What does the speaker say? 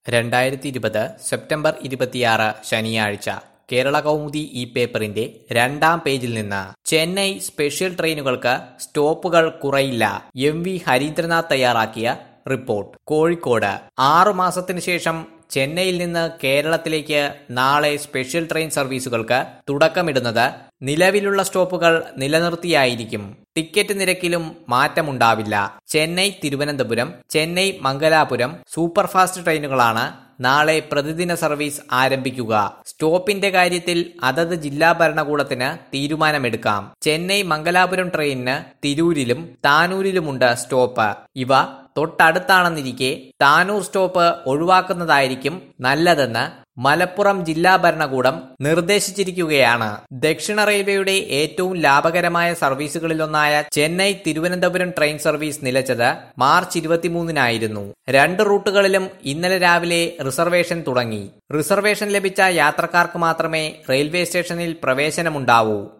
രണ്ടായിരത്തി ഇരുപത് സെപ്റ്റംബർ ഇരുപത്തിയാറ് ശനിയാഴ്ച കേരള കൗമുദി ഈ പേപ്പറിന്റെ രണ്ടാം പേജിൽ നിന്ന് ചെന്നൈ സ്പെഷ്യൽ ട്രെയിനുകൾക്ക് സ്റ്റോപ്പുകൾ കുറയില്ല എം വി ഹരീന്ദ്രനാഥ് തയ്യാറാക്കിയ റിപ്പോർട്ട് കോഴിക്കോട് ആറു മാസത്തിനു ശേഷം ചെന്നൈയിൽ നിന്ന് കേരളത്തിലേക്ക് നാളെ സ്പെഷ്യൽ ട്രെയിൻ സർവീസുകൾക്ക് തുടക്കമിടുന്നത് നിലവിലുള്ള സ്റ്റോപ്പുകൾ നിലനിർത്തിയായിരിക്കും ടിക്കറ്റ് നിരക്കിലും മാറ്റമുണ്ടാവില്ല ചെന്നൈ തിരുവനന്തപുരം ചെന്നൈ മംഗലാപുരം സൂപ്പർഫാസ്റ്റ് ട്രെയിനുകളാണ് നാളെ പ്രതിദിന സർവീസ് ആരംഭിക്കുക സ്റ്റോപ്പിന്റെ കാര്യത്തിൽ അതത് ജില്ലാ ഭരണകൂടത്തിന് തീരുമാനമെടുക്കാം ചെന്നൈ മംഗലാപുരം ട്രെയിനിന് തിരൂരിലും താനൂരിലുമുണ്ട് സ്റ്റോപ്പ് ഇവ തൊട്ടടുത്താണെന്നിരിക്കെ താനൂർ സ്റ്റോപ്പ് ഒഴിവാക്കുന്നതായിരിക്കും നല്ലതെന്ന് മലപ്പുറം ജില്ലാ ഭരണകൂടം നിർദ്ദേശിച്ചിരിക്കുകയാണ് ദക്ഷിണ റെയിൽവേയുടെ ഏറ്റവും ലാഭകരമായ സർവീസുകളിലൊന്നായ ചെന്നൈ തിരുവനന്തപുരം ട്രെയിൻ സർവീസ് നിലച്ചത് മാർച്ച് ഇരുപത്തിമൂന്നിനായിരുന്നു രണ്ട് റൂട്ടുകളിലും ഇന്നലെ രാവിലെ റിസർവേഷൻ തുടങ്ങി റിസർവേഷൻ ലഭിച്ച യാത്രക്കാർക്ക് മാത്രമേ റെയിൽവേ സ്റ്റേഷനിൽ പ്രവേശനമുണ്ടാവൂ